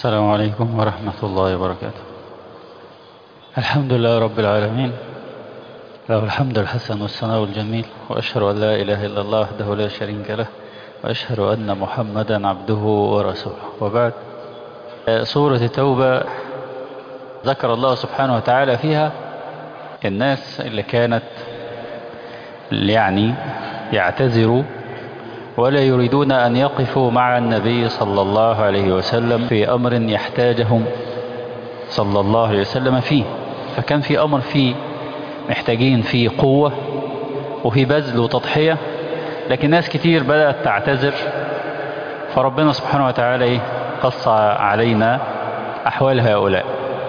السلام عليكم ورحمة الله وبركاته الحمد لله رب العالمين له الحمد الحسن والثناء الجميل وأشهد أن لا إله إلا الله وحده لا شريك له وأشهد أن محمدا عبده ورسوله وبعد سورة التوبة ذكر الله سبحانه وتعالى فيها الناس اللي كانت يعني يعتذروا ولا يريدون أن يقفوا مع النبي صلى الله عليه وسلم في أمر يحتاجهم صلى الله عليه وسلم فيه فكان في أمر فيه محتاجين فيه قوة وفي بذل وتضحية لكن ناس كتير بدأت تعتذر فربنا سبحانه وتعالى قص علينا أحوال هؤلاء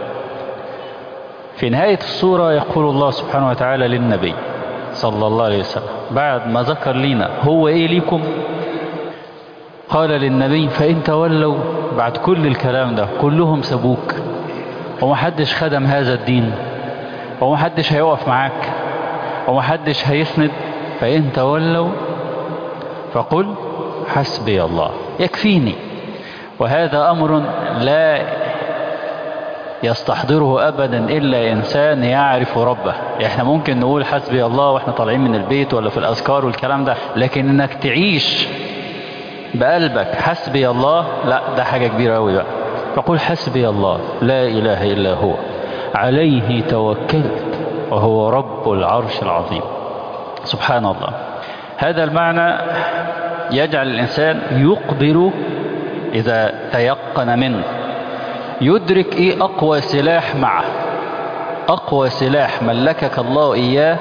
في نهاية السورة يقول الله سبحانه وتعالى للنبي صلى الله عليه وسلم بعد ما ذكر لنا هو ايه ليكم قال للنبي فإن تولوا بعد كل الكلام ده كلهم سبوك ومحدش خدم هذا الدين ومحدش هيقف معاك ومحدش هيسند فإن تولوا فقل حسبي الله يكفيني وهذا أمر لا يستحضره أبدا إلا إنسان يعرف ربه يعني احنا ممكن نقول حسبي الله واحنا طالعين من البيت ولا في الأذكار والكلام ده لكن انك تعيش بقلبك حسبي الله لا ده حاجة كبيرة أوي بقى فقول حسبي الله لا إله إلا هو عليه توكلت وهو رب العرش العظيم سبحان الله هذا المعنى يجعل الإنسان يقبل إذا تيقن منه يدرك ايه اقوى سلاح معه اقوى سلاح ملكك الله اياه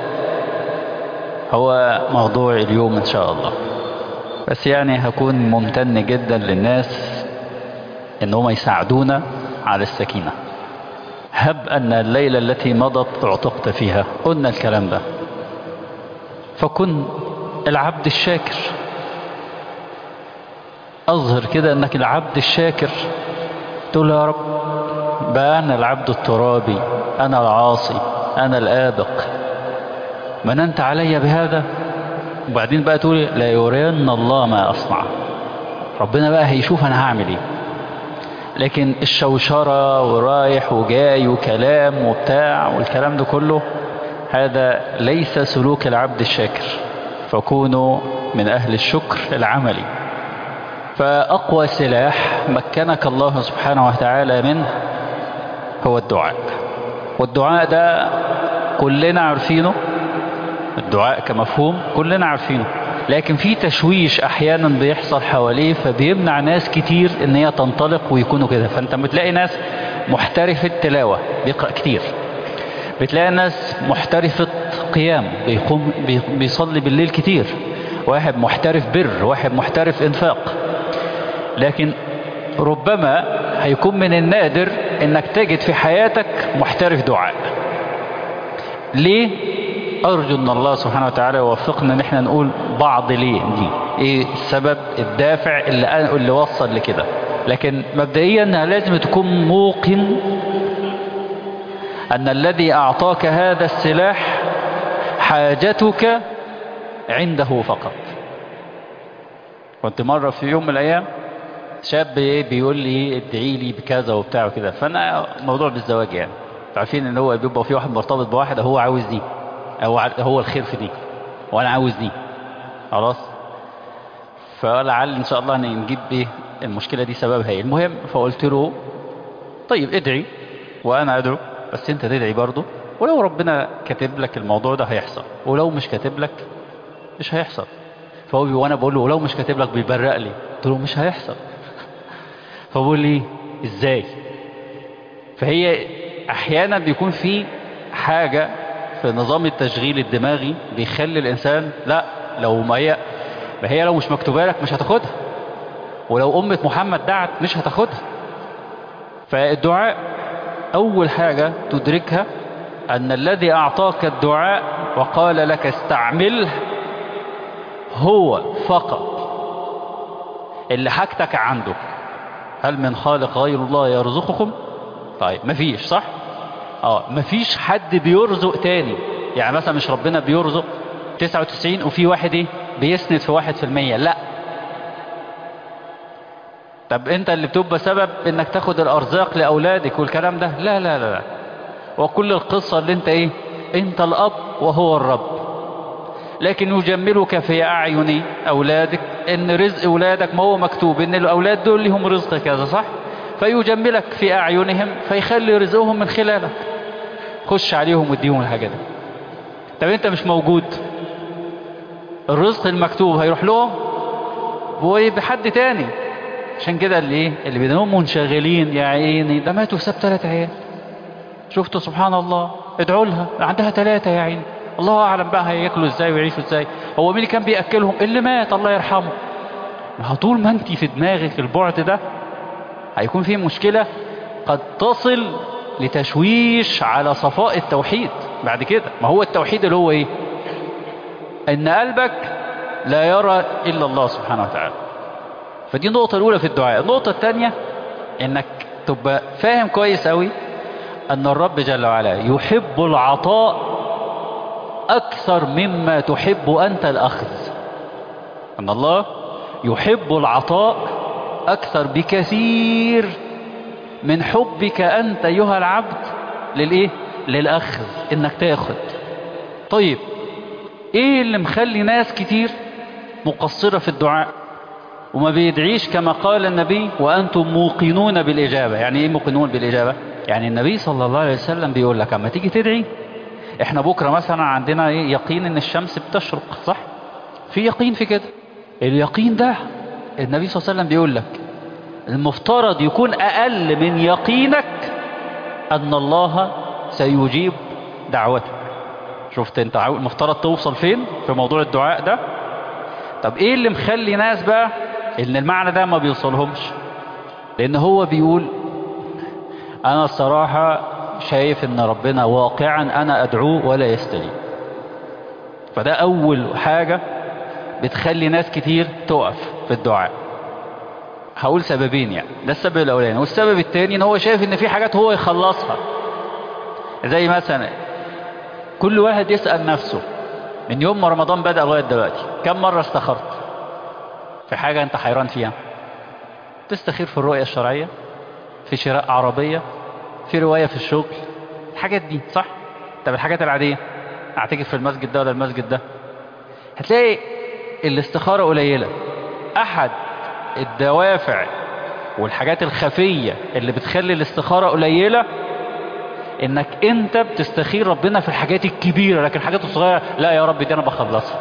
هو موضوع اليوم ان شاء الله بس يعني هكون ممتن جدا للناس ان هم يساعدونا على السكينة هب ان الليلة التي مضت اعتقت فيها قلنا الكلام ده فكن العبد الشاكر اظهر كده انك العبد الشاكر تقول يا رب بقى أنا العبد الترابي أنا العاصي أنا الآبق مننت علي بهذا وبعدين بقى تقول لا يرين الله ما أصنع ربنا بقى هيشوف أنا هعمل إيه لكن الشوشرة ورايح وجاي وكلام وبتاع والكلام ده كله هذا ليس سلوك العبد الشاكر فكونوا من أهل الشكر العملي فأقوى سلاح مكنك الله سبحانه وتعالى منه هو الدعاء والدعاء ده كلنا عارفينه الدعاء كمفهوم كلنا عارفينه لكن في تشويش احيانا بيحصل حواليه فبيمنع ناس كتير ان هي تنطلق ويكونوا كده فانت بتلاقي ناس محترفة تلاوة بيقرأ كتير بتلاقي ناس محترفة قيام بيقوم بيصلي بالليل كتير واحد محترف بر واحد محترف انفاق لكن ربما هيكون من النادر انك تجد في حياتك محترف دعاء ليه ارجو ان الله سبحانه وتعالى يوفقنا ان احنا نقول بعض ليه دي ايه السبب الدافع اللي, اللي وصل لكده لكن مبدئيا لازم تكون موقن ان الذي اعطاك هذا السلاح حاجتك عنده فقط كنت مرة في يوم من الأيام شاب ايه بيقول لي ادعي لي بكذا وبتاع وكده فانا موضوع بالزواج يعني عارفين ان هو بيبقى في واحد مرتبط بواحده هو عاوز دي او هو الخير في دي وانا عاوز دي خلاص فلعل ان شاء الله نجيب ايه المشكله دي سببها ايه المهم فقلت له طيب ادعي وانا ادعو بس انت تدعي برضه ولو ربنا كاتب لك الموضوع ده هيحصل ولو مش كاتب لك مش هيحصل فهو وانا بقول له ولو مش كاتب لك بيبرق لي قلت له مش هيحصل فبقول لي ازاي فهي احيانا بيكون في حاجة في نظام التشغيل الدماغي بيخلي الانسان لا لو ما هي ما هي لو مش مكتوبه لك مش هتاخدها ولو أمة محمد دعت مش هتاخدها فالدعاء أول حاجة تدركها أن الذي أعطاك الدعاء وقال لك استعمله هو فقط اللي حاجتك عنده هل من خالق غير الله يرزقكم طيب مفيش صح اه مفيش حد بيرزق تاني يعني مثلا مش ربنا بيرزق 99 وفي واحد ايه بيسند في واحد في المية لا طب انت اللي بتبقى سبب انك تاخد الارزاق لاولادك والكلام ده لا لا لا, لا. وكل القصة اللي انت ايه انت الاب وهو الرب لكن يجملك في اعين اولادك ان رزق اولادك ما هو مكتوب ان الاولاد دول لهم رزق كذا صح فيجملك في اعينهم فيخلي رزقهم من خلالك خش عليهم واديهم الحاجة دي طب انت مش موجود الرزق المكتوب هيروح لهم وبحد تاني عشان كده اللي ايه اللي بيدنهم منشغلين يا عيني ده ماتوا ساب ثلاث عيال شفتوا سبحان الله ادعوا لها عندها ثلاثة يا عيني الله اعلم بقى هياكلوا ازاي ويعيشوا ازاي هو مين اللي كان بياكلهم اللي مات الله يرحمه ما طول ما انت في دماغك البعد ده هيكون في مشكلة قد تصل لتشويش على صفاء التوحيد بعد كده ما هو التوحيد اللي هو ايه ان قلبك لا يرى الا الله سبحانه وتعالى فدي النقطة الاولى في الدعاء النقطة الثانية انك تبقى فاهم كويس قوي ان الرب جل وعلا يحب العطاء اكثر مما تحب انت الاخذ ان الله يحب العطاء اكثر بكثير من حبك أنت أيها العبد للإيه؟ للأخذ إنك تاخد طيب إيه اللي مخلي ناس كتير مقصرة في الدعاء وما بيدعيش كما قال النبي وأنتم موقنون بالإجابة يعني إيه موقنون بالإجابة؟ يعني النبي صلى الله عليه وسلم بيقول لك أما تيجي تدعي إحنا بكرة مثلا عندنا إيه يقين إن الشمس بتشرق صح؟ في يقين في كده اليقين ده النبي صلى الله عليه وسلم بيقول لك المفترض يكون أقل من يقينك أن الله سيجيب دعوتك شفت انت المفترض توصل فين في موضوع الدعاء ده طب ايه اللي مخلي ناس بقى ان المعنى ده ما بيوصلهمش لان هو بيقول انا الصراحة شايف ان ربنا واقعا انا ادعوه ولا يستجيب فده اول حاجة بتخلي ناس كتير تقف في الدعاء هقول سببين يعني ده السبب الاولاني والسبب الثاني ان هو شايف ان في حاجات هو يخلصها زي مثلا كل واحد يسأل نفسه من يوم ما رمضان بدأ لغاية دلوقتي كم مرة استخرت في حاجة انت حيران فيها تستخير في الرؤية الشرعية في شراء عربية في رواية في الشغل الحاجات دي صح طب الحاجات العادية اعتكف في المسجد ده ولا المسجد ده هتلاقي الاستخارة قليلة احد الدوافع والحاجات الخفية اللي بتخلي الاستخارة قليلة انك انت بتستخير ربنا في الحاجات الكبيرة لكن الحاجات الصغيرة لا يا رب دي انا بخلصها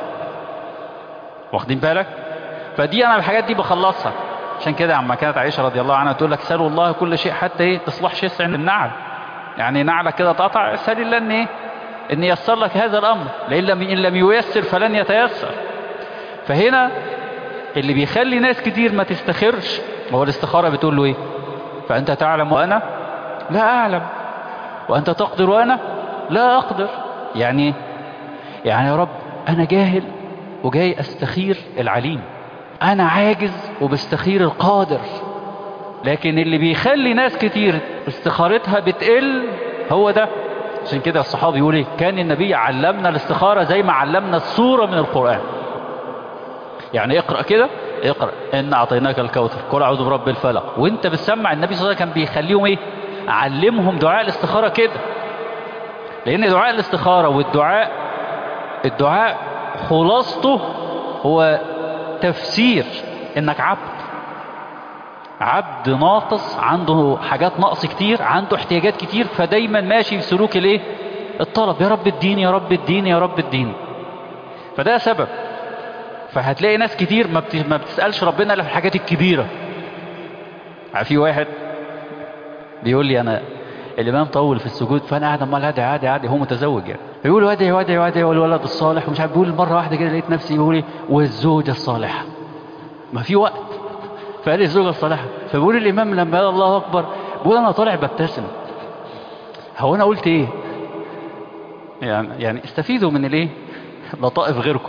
واخدين بالك فدي انا الحاجات دي بخلصها عشان كده عما كانت عائشة رضي الله عنها تقول لك سألوا الله كل شيء حتى ايه تصلح شيء عند النعل يعني نعلك كده تقطع اسأل الله ان ايه ان ييسر لك هذا الامر لان لم ان لم ييسر فلن يتيسر فهنا اللي بيخلي ناس كتير ما تستخرش هو الاستخارة بتقول له ايه فانت تعلم وانا لا اعلم وانت تقدر وانا لا اقدر يعني يعني يا رب انا جاهل وجاي استخير العليم انا عاجز وبستخير القادر لكن اللي بيخلي ناس كتير استخارتها بتقل هو ده عشان كده الصحابي يقول ايه كان النبي علمنا الاستخارة زي ما علمنا السورة من القرآن يعني اقرأ كده اقرأ ان اعطيناك الكوثر قل اعوذ برب الفلق وانت بتسمع النبي صلى الله عليه وسلم كان بيخليهم ايه علمهم دعاء الاستخارة كده لان دعاء الاستخارة والدعاء الدعاء خلاصته هو تفسير انك عبد عبد ناقص عنده حاجات نقص كتير عنده احتياجات كتير فدايما ماشي في سلوك الايه الطلب يا رب الدين يا رب الدين يا رب الدين فده سبب فهتلاقي ناس كتير ما, بت... ما بتسألش ربنا الا في الحاجات الكبيرة في واحد بيقول لي انا الامام طول في السجود فانا قاعد امال ادعي ادعي ادعي هو متزوج يعني فيقول وادعي وادعي وادعي والولد الصالح ومش عارف بيقول مره واحده كده لقيت نفسي بيقول ايه والزوجه الصالحه ما في وقت فقال الزوجه الصالحه فبيقول الامام لما قال الله اكبر بيقول انا طالع ببتسم هو انا قلت ايه يعني يعني استفيدوا من الايه لطائف غيركم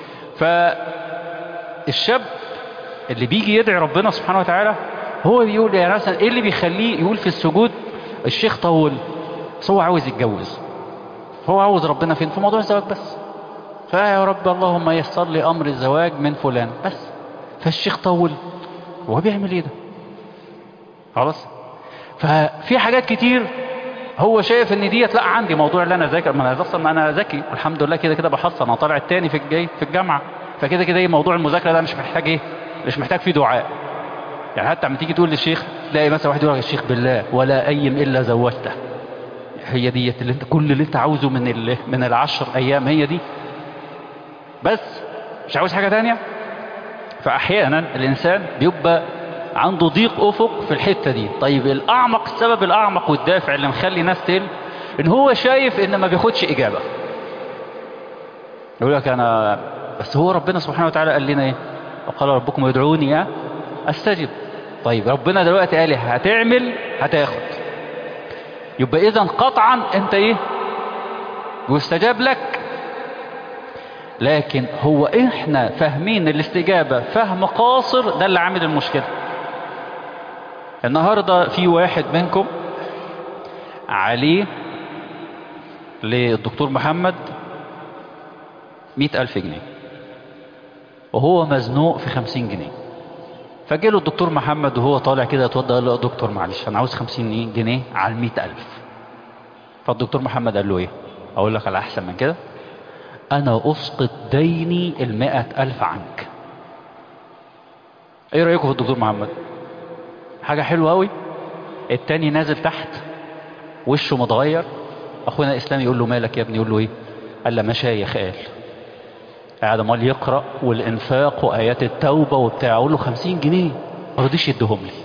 فالشاب اللي بيجي يدعي ربنا سبحانه وتعالى هو بيقول يعني مثلا ايه اللي بيخليه يقول في السجود الشيخ طول بس هو عاوز يتجوز هو عاوز ربنا فين في موضوع الزواج بس فيا رب اللهم يسر لي امر الزواج من فلان بس فالشيخ طول هو بيعمل ايه ده خلاص ففي حاجات كتير هو شايف ان ديت لا عندي موضوع اللي انا ذاكر ما انا اصلا انا ذكي والحمد لله كده كده بحصل انا طالع التاني في الجاي في الجامعه فكده كده ايه موضوع المذاكره ده مش محتاج ايه مش محتاج فيه دعاء يعني حتى لما تيجي تقول للشيخ تلاقي مثلا واحد يقول لك الشيخ بالله ولا ايم الا زوجته هي ديت اللي انت كل اللي انت عاوزه من ال... من العشر ايام هي دي بس مش عاوز حاجه تانية فاحيانا الانسان بيبقى عنده ضيق افق في الحته دي طيب الاعمق السبب الاعمق والدافع اللي مخلي ناس تقل ان هو شايف ان ما بياخدش اجابه يقول لك انا بس هو ربنا سبحانه وتعالى قال لنا ايه وقال ربكم ادعوني استجب طيب ربنا دلوقتي قال هتعمل هتاخد يبقى اذا قطعا انت ايه يستجاب لك لكن هو احنا فاهمين الاستجابة فهم قاصر ده اللي عامل المشكلة النهاردة في واحد منكم عليه للدكتور محمد مئة ألف جنيه وهو مزنوق في خمسين جنيه فجاله الدكتور محمد وهو طالع كده اتوضى قال له يا دكتور معلش انا عاوز خمسين جنيه على المئة ألف فالدكتور محمد قال له ايه اقول لك على احسن من كده انا اسقط ديني المئة الف عنك ايه رأيكم في الدكتور محمد حاجة حلوة قوي التاني نازل تحت وشه متغير اخونا الاسلام يقول له مالك يا ابني يقول له ايه قال له مشايخ قال قاعد امال يقرأ والانفاق وايات التوبة وبتاع اقول له خمسين جنيه ما رضيش يديهم لي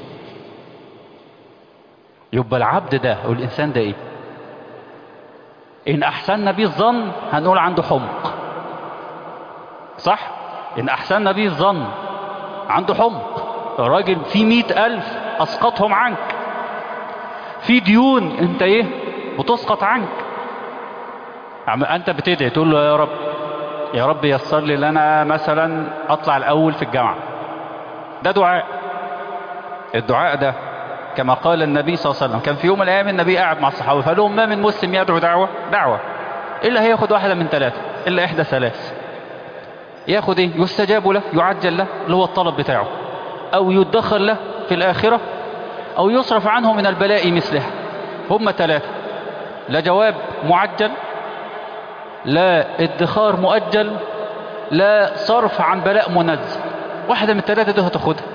يبقى العبد ده او الانسان ده ايه إن أحسننا به الظن هنقول عنده حمق صح إن أحسننا به الظن عنده حمق الراجل في مئة ألف أسقطهم عنك في ديون أنت إيه بتسقط عنك أنت بتدعي تقول له يا رب يا رب يسر لي ان انا مثلا اطلع الاول في الجامعة ده دعاء الدعاء ده كما قال النبي صلى الله عليه وسلم كان في يوم من الايام النبي قاعد مع الصحابه فقال لهم ما من مسلم يدعو دعوه دعوه الا هياخد واحده من ثلاثه الا احدى ثلاث ياخد ايه يستجاب له يعجل له اللي هو الطلب بتاعه او يدخر له في الاخره او يصرف عنه من البلاء مثلها هم ثلاثه لا جواب معجل لا ادخار مؤجل لا صرف عن بلاء منزل واحده من الثلاثه دي هتاخدها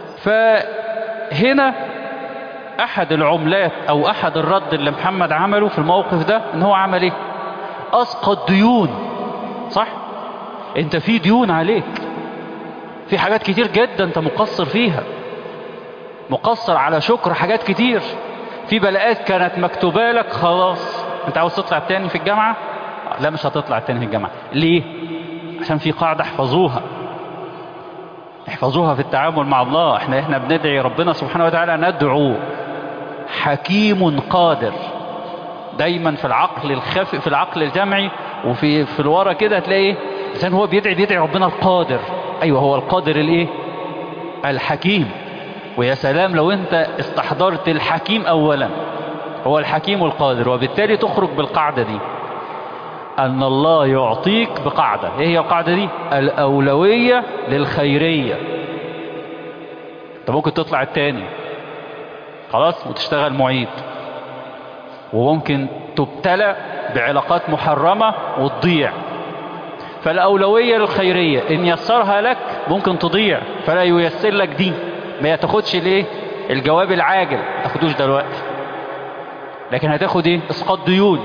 فهنا احد العملات او احد الرد اللي محمد عمله في الموقف ده ان هو عمل ايه اسقط ديون صح انت في ديون عليك في حاجات كتير جدا انت مقصر فيها مقصر على شكر حاجات كتير في بلاءات كانت مكتوبة لك خلاص انت عاوز تطلع التاني في الجامعة لا مش هتطلع التاني في الجامعة ليه عشان في قاعدة احفظوها احفظوها في التعامل مع الله احنا احنا بندعي ربنا سبحانه وتعالى ندعو حكيم قادر دايما في العقل الخفي في العقل الجمعي وفي في الورا كده هتلاقي الانسان هو بيدعي بيدعي ربنا القادر ايوه هو القادر الايه الحكيم ويا سلام لو انت استحضرت الحكيم اولا هو الحكيم القادر وبالتالي تخرج بالقاعده دي ان الله يعطيك بقاعده ايه هي القاعده دي الاولويه للخيريه انت ممكن تطلع التاني خلاص وتشتغل معيد وممكن تبتلى بعلاقات محرمة وتضيع فالأولوية للخيرية إن يسرها لك ممكن تضيع فلا ييسر لك دي ما تاخدش ليه الجواب العاجل ما تاخدوش دلوقتي لكن هتاخد ايه اسقاط ديون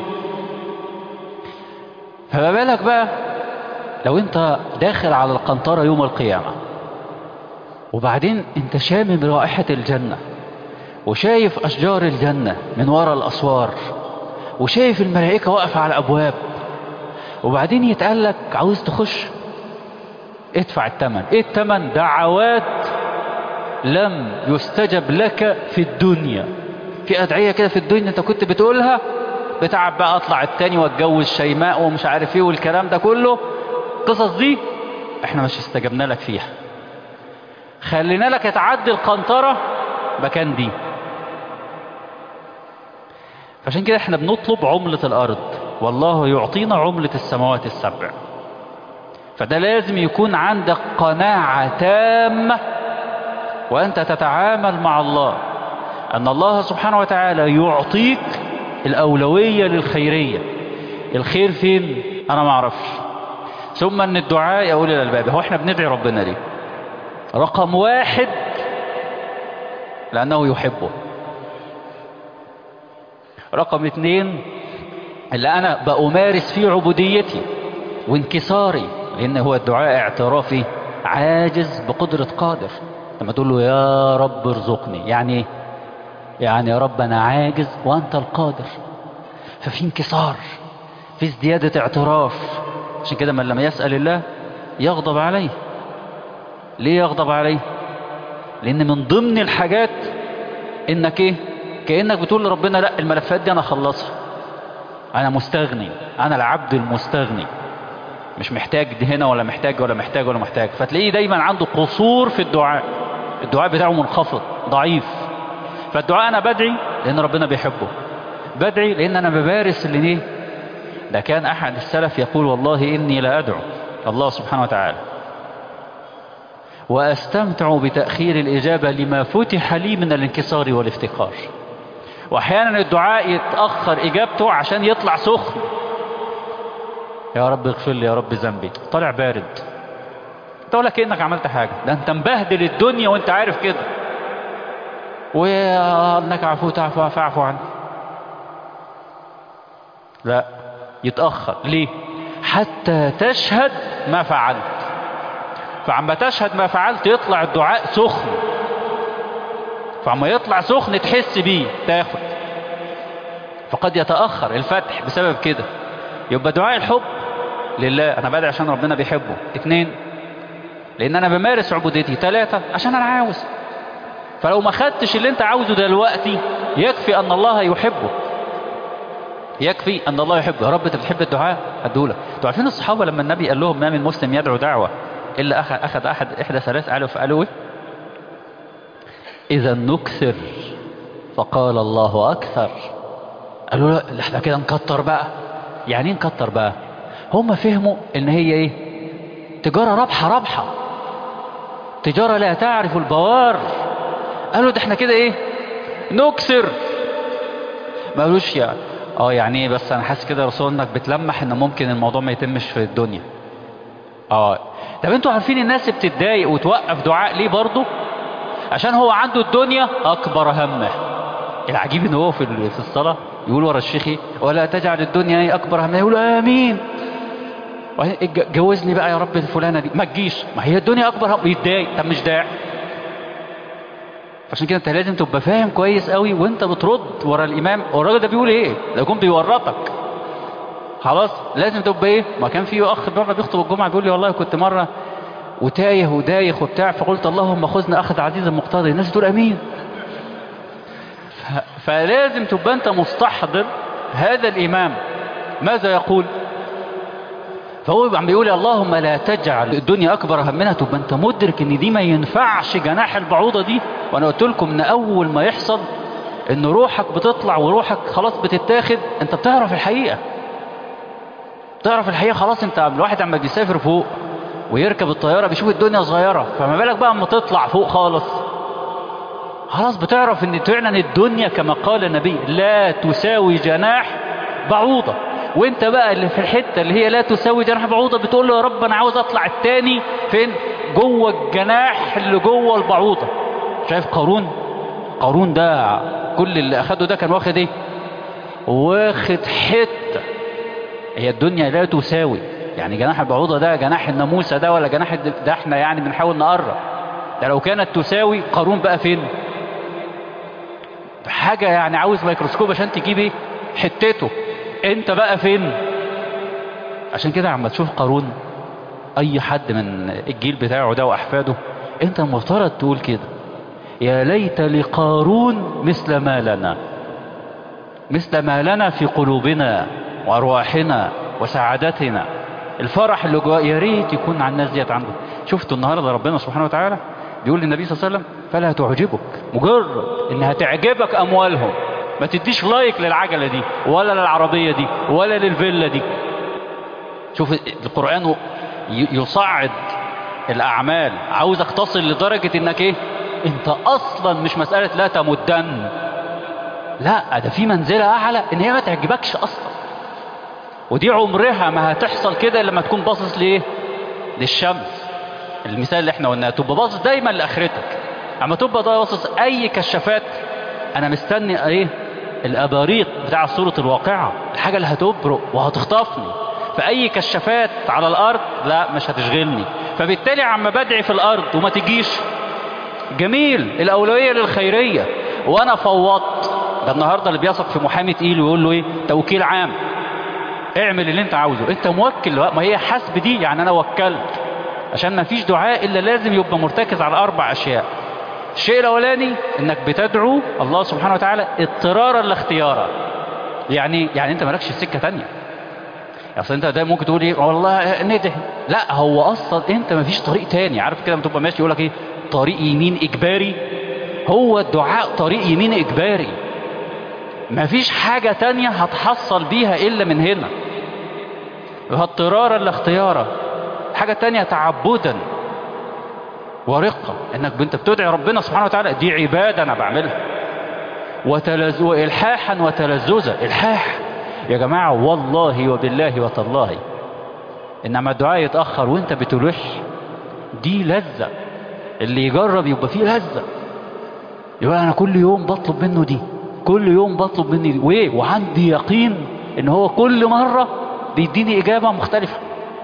فما بالك بقى لو انت داخل على القنطرة يوم القيامة وبعدين انت شامم رائحة الجنة وشايف أشجار الجنة من وراء الأسوار وشايف الملائكة واقفة على الأبواب وبعدين يتقال لك عاوز تخش ادفع الثمن ايه الثمن دعوات لم يستجب لك في الدنيا في أدعية كده في الدنيا انت كنت بتقولها بتعب بقى اطلع التاني واتجوز شيماء ومش عارف ايه والكلام ده كله القصص دي احنا مش استجبنا لك فيها خلينا لك تعدي القنطرة مكان دي فعشان كده احنا بنطلب عملة الارض والله يعطينا عملة السماوات السبع فده لازم يكون عندك قناعة تامة وانت تتعامل مع الله أن الله سبحانه وتعالى يعطيك الأولوية للخيرية الخير فين أنا ما أعرفش ثم أن الدعاء يا أولي الألباب هو إحنا بندعي ربنا ليه رقم واحد لأنه يحبه رقم اثنين اللي أنا بأمارس فيه عبوديتي وانكساري لأن هو الدعاء اعترافي عاجز بقدرة قادر لما تقول له يا رب ارزقني يعني ايه يعني يا رب أنا عاجز وأنت القادر ففي انكسار في ازديادة اعتراف عشان كده من لما يسأل الله يغضب عليه ليه يغضب عليه لأن من ضمن الحاجات إنك إيه كأنك بتقول لربنا لا الملفات دي أنا أخلصها أنا مستغني أنا العبد المستغني مش محتاج دي هنا ولا محتاج ولا محتاج ولا محتاج فتلاقيه دايما عنده قصور في الدعاء الدعاء بتاعه منخفض ضعيف فالدعاء أنا بدعي لأن ربنا بيحبه بدعي لأن أنا ببارس اللي ليه ده كان أحد السلف يقول والله إني لا أدعو الله سبحانه وتعالى وأستمتع بتأخير الإجابة لما فتح لي من الانكسار والافتقار وأحيانا الدعاء يتأخر إجابته عشان يطلع سخن يا رب اغفر لي يا رب ذنبي طالع بارد تقول لك إنك عملت حاجة ده أنت مبهدل الدنيا وأنت عارف كده وأنك عفو تعفو فاعفو عنه لا يتأخر ليه حتى تشهد ما فعلت فعما تشهد ما فعلت يطلع الدعاء سخن فعما يطلع سخن تحس بيه تاخد فقد يتأخر الفتح بسبب كده يبقى دعاء الحب لله أنا بدعي عشان ربنا بيحبه اثنين لأن أنا بمارس عبوديتي ثلاثة عشان أنا عاوز فلو ما خدتش اللي أنت عاوزه دلوقتي يكفي أن الله يحبه يكفي أن الله يحبه يا رب أنت بتحب الدعاء هدولك انتوا عارفين الصحابة لما النبي قال لهم ما من مسلم يدعو دعوة إلا أخذ, أخذ أحد إحدى ثلاث قالوا فقالوا إيه إذا نكثر فقال الله أكثر قالوا لا احنا كده نكتر بقى يعني ايه نكتر بقى هم فهموا ان هي ايه تجارة رابحة رابحة تجارة لا تعرف البوار قالوا ده احنا كده ايه نكسر ما قالوش يعني اه يعني ايه بس انا حاسس كده يا رسول انك بتلمح ان ممكن الموضوع ما يتمش في الدنيا اه طب انتوا عارفين الناس بتتضايق وتوقف دعاء ليه برضه عشان هو عنده الدنيا اكبر همه العجيب ان هو في في الصلاه يقول ورا الشيخ ايه ولا تجعل الدنيا ايه اكبر همه يقول امين جوزني بقى يا رب الفلانه دي ما تجيش ما هي الدنيا اكبر هم يتضايق طب مش داعي عشان كده انت لازم تبقى فاهم كويس قوي وانت بترد ورا الامام والراجل ده بيقول ايه ده يكون بيورطك خلاص لازم تبقى ايه ما كان في اخ مره بيخطب الجمعه بيقول لي والله كنت مره وتايه ودايخ وبتاع فقلت اللهم خذنا اخذ عزيز مقتدر الناس تقول امين فلازم تبقى انت مستحضر هذا الامام ماذا يقول فهو عم بيقول اللهم لا تجعل الدنيا اكبر همنا تبقى انت مدرك ان دي ما ينفعش جناح البعوضه دي وانا قلت لكم ان اول ما يحصل ان روحك بتطلع وروحك خلاص بتتاخد انت بتعرف الحقيقه تعرف الحقيقه خلاص انت الواحد عم بيسافر فوق ويركب الطياره بيشوف الدنيا صغيره فما بالك بقى اما تطلع فوق خالص خلاص بتعرف ان فعلا الدنيا كما قال النبي لا تساوي جناح بعوضه وانت بقى اللي في الحته اللي هي لا تساوي جناح بعوضه بتقول له يا رب انا عاوز اطلع التاني فين جوه الجناح اللي جوه البعوضه شايف قارون قارون ده كل اللي اخده ده كان واخد ايه واخد حته هي الدنيا لا تساوي يعني جناح البعوضه ده جناح الناموسه ده ولا جناح ده احنا يعني بنحاول نقرب ده لو كانت تساوي قارون بقى فين حاجه يعني عاوز ميكروسكوب عشان تجيب ايه حتته انت بقى فين عشان كده عم تشوف قارون اي حد من الجيل بتاعه ده واحفاده انت المفترض تقول كده يا ليت لقارون مثل ما لنا مثل ما لنا في قلوبنا وارواحنا وسعادتنا الفرح اللي جوا يا ريت يكون على الناس ديت عنده شفتوا النهارده ربنا سبحانه وتعالى بيقول للنبي صلى الله عليه وسلم فلا تعجبك مجرد انها تعجبك اموالهم ما تديش لايك للعجله دي ولا للعربيه دي ولا للفيلا دي شوف القران يصعد الاعمال عاوزك تصل لدرجه انك ايه انت اصلا مش مسألة لا تمدن لا ده في منزلة اعلى ان هي ما تعجبكش اصلا ودي عمرها ما هتحصل كده لما تكون باصص لايه للشمس المثال اللي احنا قلناه تبقى باصص دايما لاخرتك اما تبقى باصص اي كشافات انا مستني ايه الاباريق بتاع صورة الواقعة الحاجة اللي هتبرق وهتخطفني فاي كشافات على الارض لا مش هتشغلني فبالتالي عم بدعي في الارض وما تجيش جميل الاولوية للخيرية وانا فوضت ده النهاردة اللي بيثق في محامي تقيل ويقول له ايه توكيل عام اعمل اللي انت عاوزه انت موكل ما هي حسب دي يعني انا وكلت عشان ما فيش دعاء الا لازم يبقى مرتكز على اربع اشياء الشيء الاولاني انك بتدعو الله سبحانه وتعالى اضطرارا لا اختيارا يعني يعني انت مالكش سكه تانية اصل انت ده ممكن تقول ايه والله ندعي لا هو اصلا انت ما فيش طريق تاني عارف كده لما تبقى ماشي يقول لك ايه طريق يمين اجباري هو الدعاء طريق يمين اجباري ما فيش حاجة تانية هتحصل بيها الا من هنا اضطرارا لا اختيارا حاجة تانية تعبدا ورقة انك انت بتدعي ربنا سبحانه وتعالى دي عبادة انا بعملها وتلز... والحاحا وتلذذا الحاح يا جماعة والله وبالله وتالله انما الدعاء يتأخر وانت بتلح دي لذة اللي يجرب يبقى فيه لذة يبقى انا كل يوم بطلب منه دي كل يوم بطلب مني دي وايه وعندي يقين ان هو كل مرة بيديني اجابة مختلفة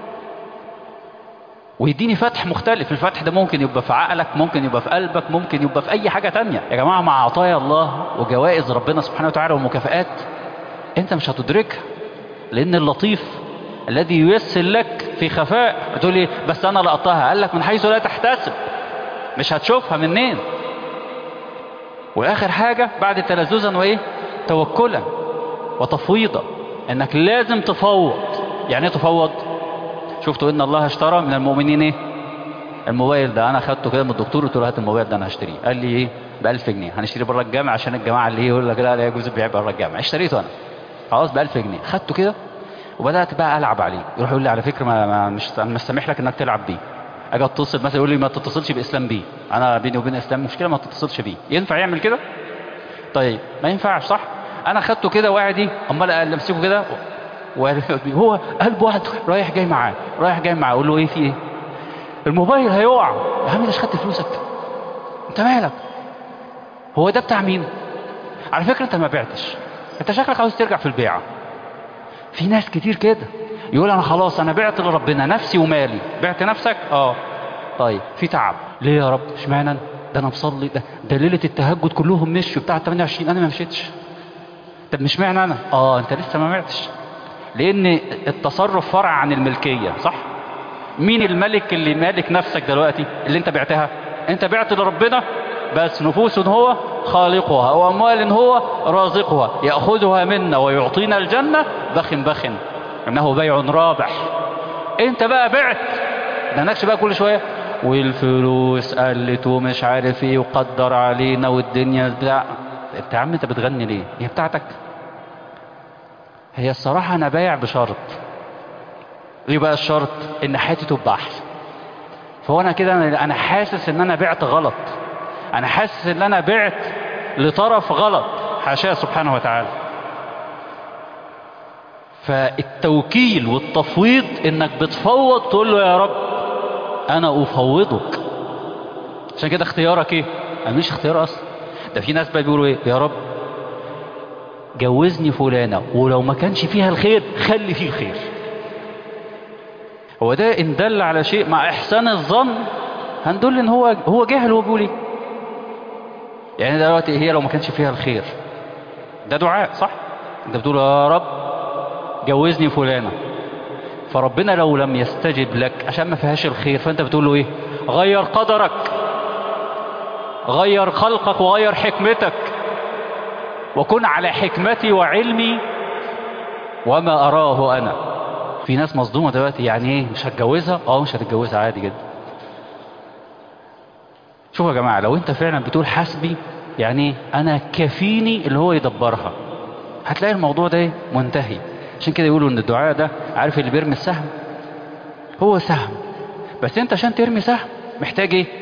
ويديني فتح مختلف الفتح ده ممكن يبقى في عقلك ممكن يبقى في قلبك ممكن يبقى في اي حاجة تانية يا جماعة مع عطايا الله وجوائز ربنا سبحانه وتعالى ومكافآت انت مش هتدركها لان اللطيف الذي ييسر لك في خفاء بتقول لي بس انا لقطتها قال لك من حيث لا تحتسب مش هتشوفها منين واخر حاجة بعد تلذذا وايه توكلا وتفويضا انك لازم تفوض يعني ايه تفوض شفتوا ان الله اشترى من المؤمنين ايه الموبايل ده انا خدته كده من الدكتور قلت له هات الموبايل ده انا هشتريه قال لي ايه ب 1000 جنيه هنشتري بره الجامع عشان الجماعه اللي يقول لك لا لا يجوز البيع بره الجامع اشتريته انا خلاص ب 1000 جنيه خدته كده وبدات بقى العب عليه يروح يقول لي على فكره ما, ما مش انا مش سامح لك انك تلعب بيه اجي اتصل مثلا يقول لي ما تتصلش باسلام بيه انا بيني وبين اسلام مشكله ما تتصلش بيه ينفع يعمل كده طيب ما ينفعش صح انا خدته كده وقاعد ايه امال امسكه كده هو قلب واحد رايح جاي معاه رايح جاي معاه اقول له ايه في ايه الموبايل هيقع يا عم مش خدت فلوسك انت مالك هو ده بتاع مين على فكرة انت ما بعتش انت شكلك عاوز ترجع في البيعة في ناس كتير كده يقول انا خلاص انا بعت لربنا نفسي ومالي بعت نفسك اه طيب في تعب ليه يا رب اشمعنى ده انا مصلي ده, ده ليله التهجد كلهم مشوا بتاع 28 انا ما مشيتش طب مش معنى انا اه انت لسه ما بعتش لان التصرف فرع عن الملكية صح مين الملك اللي مالك نفسك دلوقتي اللي انت بعتها انت بعت لربنا بس نفوس هو خالقها واموال هو رازقها يأخذها منا ويعطينا الجنة بخ بخ انه بيع رابح انت بقى بعت مالكش بقى كل شوية والفلوس قلت ومش عارف ايه وقدر علينا والدنيا بتاع انت يا عم انت بتغني ليه هي بتاعتك هي الصراحة أنا بايع بشرط إيه بقى الشرط؟ إن حياتي تبقى أحسن فهو أنا كده أنا حاسس إن أنا بعت غلط أنا حاسس إن أنا بعت لطرف غلط حاشاه سبحانه وتعالى فالتوكيل والتفويض إنك بتفوض تقول له يا رب أنا أفوضك عشان كده اختيارك إيه؟ أنا مش اختيار أصلا ده في ناس بقى بيقولوا إيه؟ يا رب جوزني فلانة ولو ما كانش فيها الخير خلي فيه الخير هو ده ان دل على شيء مع احسان الظن هندل ان هو هو جاهل هو بيقول ايه يعني دلوقتي هي لو ما كانش فيها الخير ده دعاء صح انت بتقول يا رب جوزني فلانة فربنا لو لم يستجب لك عشان ما فيهاش الخير فانت بتقول له ايه غير قدرك غير خلقك وغير حكمتك وكن على حكمتي وعلمي وما أراه أنا في ناس مصدومة دلوقتي يعني ايه مش هتجوزها اه مش هتتجوزها عادي جدا شوفوا يا جماعة لو انت فعلا بتقول حسبي يعني انا كفيني اللي هو يدبرها هتلاقي الموضوع ده منتهي عشان كده يقولوا ان الدعاء ده عارف اللي بيرمي السهم هو سهم بس انت عشان ترمي سهم محتاج ايه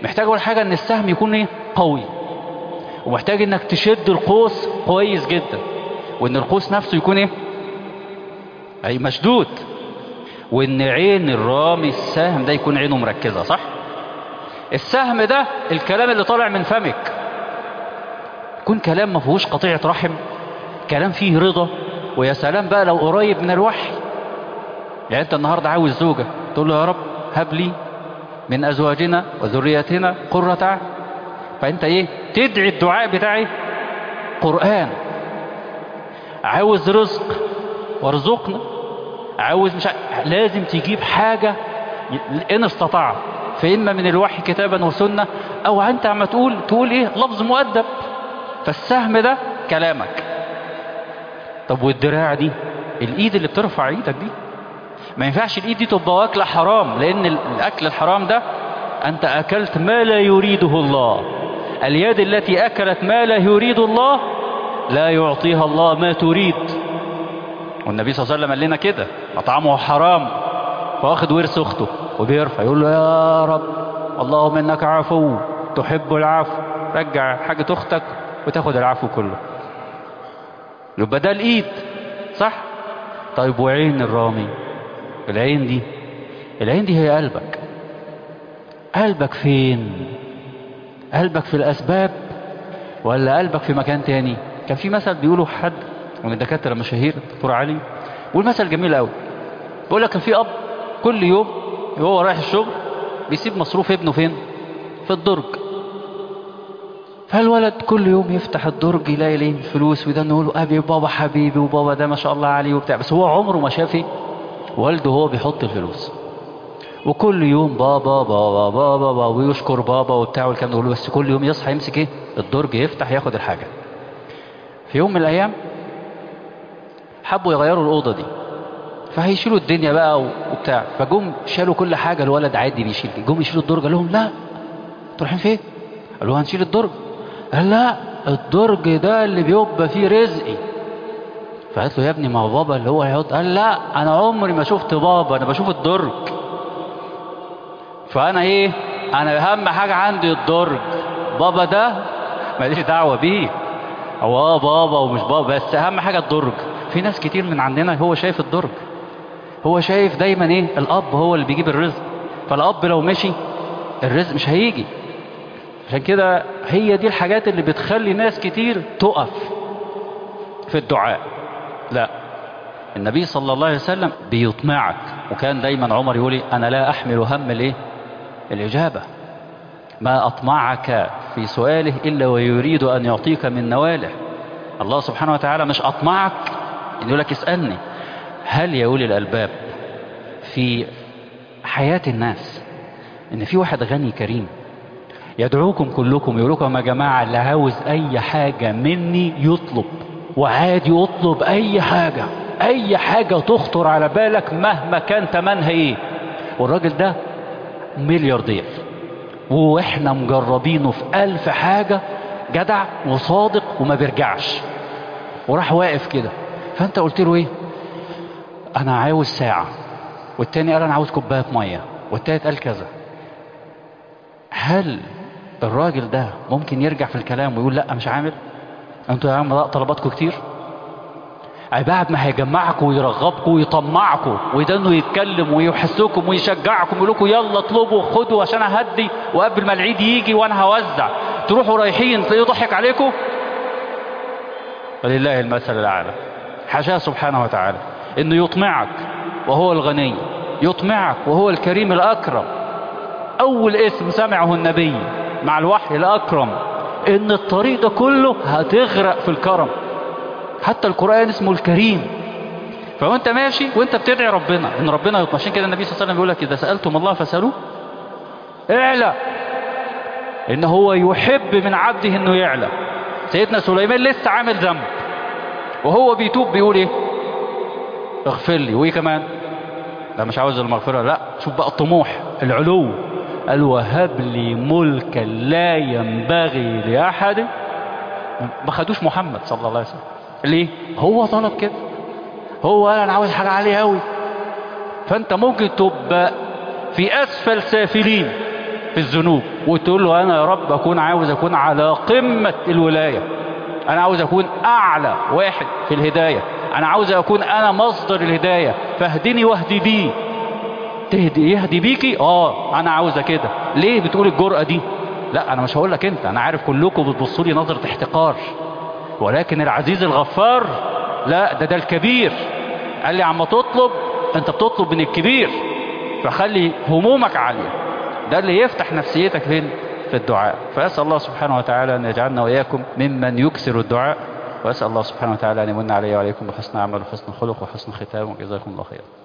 محتاج اول حاجة ان السهم يكون ايه قوي ومحتاج انك تشد القوس كويس جدا وان القوس نفسه يكون ايه اي مشدود وان عين الرامي السهم ده يكون عينه مركزة صح السهم ده الكلام اللي طالع من فمك يكون كلام ما فيهوش قطيعة رحم كلام فيه رضا ويا سلام بقى لو قريب من الوحي يعني انت النهاردة عاوز زوجة تقول له يا رب هب لي من ازواجنا وذرياتنا قرة اعين فانت ايه تدعي الدعاء بتاعي قرآن عاوز رزق وارزقنا عاوز مش ع... لازم تجيب حاجة ان استطاع فإما من الوحي كتابا وسنة او انت عم تقول تقول ايه لفظ مؤدب فالسهم ده كلامك طب والدراع دي الايد اللي بترفع ايدك دي ما ينفعش الايد دي تبقى واكله حرام لان الاكل الحرام ده انت اكلت ما لا يريده الله اليد التي اكلت ما لا يريد الله لا يعطيها الله ما تريد والنبي صلى الله عليه وسلم قال لنا كده مطعمه حرام فواخد ورث اخته وبيرفع يقول له يا رب اللهم انك عفو تحب العفو رجع حاجة اختك وتاخد العفو كله يبقى ده الايد صح طيب وعين الرامي العين دي العين دي هي قلبك قلبك فين قلبك في الاسباب ولا قلبك في مكان تاني كان في مثل بيقوله حد من الدكاتره المشاهير الدكتور علي بيقول مثل جميل قوي بيقول لك كان في اب كل يوم وهو رايح الشغل بيسيب مصروف ابنه فين في الدرج فالولد كل يوم يفتح الدرج يلاقي ليه الفلوس وده نقول له ابي بابا حبيبي وبابا ده ما شاء الله عليه وبتاع بس هو عمره ما شاف ايه والده هو بيحط الفلوس وكل يوم بابا بابا بابا بابا ويشكر بابا وبتاع والكلام ده كله بس كل يوم يصحى يمسك ايه الدرج يفتح ياخد الحاجه في يوم من الايام حبوا يغيروا الاوضه دي فهيشيلوا الدنيا بقى وبتاع فجم شالوا كل حاجه الولد عادي بيشيل جم يشيلوا الدرج قال لهم لا انتوا رايحين فين قالوا هنشيل الدرج قال لا الدرج ده اللي بيبقى فيه رزقي فقالت له يا ابني ما هو بابا اللي هو هيحط قال لا انا عمري ما شفت بابا انا بشوف الدرج فانا ايه انا اهم حاجه عندي الدرج بابا ده ماليش دعوه بيه هو اه بابا ومش بابا بس اهم حاجه الدرج في ناس كتير من عندنا هو شايف الدرج هو شايف دايما ايه الاب هو اللي بيجيب الرزق فالاب لو مشي الرزق مش هيجي عشان كده هي دي الحاجات اللي بتخلي ناس كتير تقف في الدعاء لا النبي صلى الله عليه وسلم بيطمعك وكان دايما عمر يقول انا لا احمل هم الايه الاجابه ما اطمعك في سؤاله الا ويريد ان يعطيك من نواله الله سبحانه وتعالى مش اطمعك ان يقول لك اسالني هل يا اولي الالباب في حياه الناس ان في واحد غني كريم يدعوكم كلكم يقول لكم يا جماعه اللي عاوز اي حاجه مني يطلب وعادي يطلب اي حاجه اي حاجه تخطر على بالك مهما كان تمنها ايه والراجل ده ملياردير واحنا مجربينه في الف حاجه جدع وصادق وما بيرجعش وراح واقف كده فانت قلت له ايه انا عاوز ساعه والتاني قال انا عاوز كوبايه ميه والتالت قال كذا هل الراجل ده ممكن يرجع في الكلام ويقول لا مش عامل انتوا يا عم طلباتكم كتير أي بعد ما هيجمعكم ويرغبكم ويطمعكم وده انه يتكلم ويحسكم ويشجعكم يقول لكم يلا اطلبوا خدوا عشان اهدي وقبل ما العيد يجي وانا هوزع تروحوا رايحين تلاقيه ضحك عليكم ولله المثل الاعلى حاشاه سبحانه وتعالى انه يطمعك وهو الغني يطمعك وهو الكريم الاكرم اول اسم سمعه النبي مع الوحي الاكرم ان الطريق ده كله هتغرق في الكرم حتى القرآن اسمه الكريم فوانت ماشي وانت بتدعي ربنا ان ربنا يطمع عشان كده النبي صلى الله عليه وسلم بيقول لك اذا سألتم الله فسألوه اعلى ان هو يحب من عبده انه يعلى سيدنا سليمان لسه عامل ذنب وهو بيتوب بيقول ايه اغفر لي وايه كمان لا مش عاوز المغفرة لا شوف بقى الطموح العلو قال وهب لي ملكا لا ينبغي لأحد ما خدوش محمد صلى الله عليه وسلم ليه هو طلب كده هو قال انا عاوز حاجة عالية قوي فانت ممكن تبقى في اسفل سافلين في الذنوب وتقول له انا يا رب اكون عاوز اكون على قمة الولاية انا عاوز اكون اعلى واحد في الهداية انا عاوز اكون انا مصدر الهداية فاهدني واهدي بيه تهدي يهدي بيكي اه انا عاوزة كده ليه بتقول الجرأة دي لا انا مش هقول لك انت انا عارف كلكم بتبصوا لي نظرة احتقار ولكن العزيز الغفار لا ده ده الكبير قال لي عم تطلب انت بتطلب من الكبير فخلي همومك عالية ده اللي يفتح نفسيتك فين في الدعاء فأسأل الله سبحانه وتعالى أن يجعلنا وإياكم ممن يكسر الدعاء وأسأل الله سبحانه وتعالى أن يمن علي وعليكم بحسن عمل وحسن خلق وحسن ختام وجزاكم الله خيرا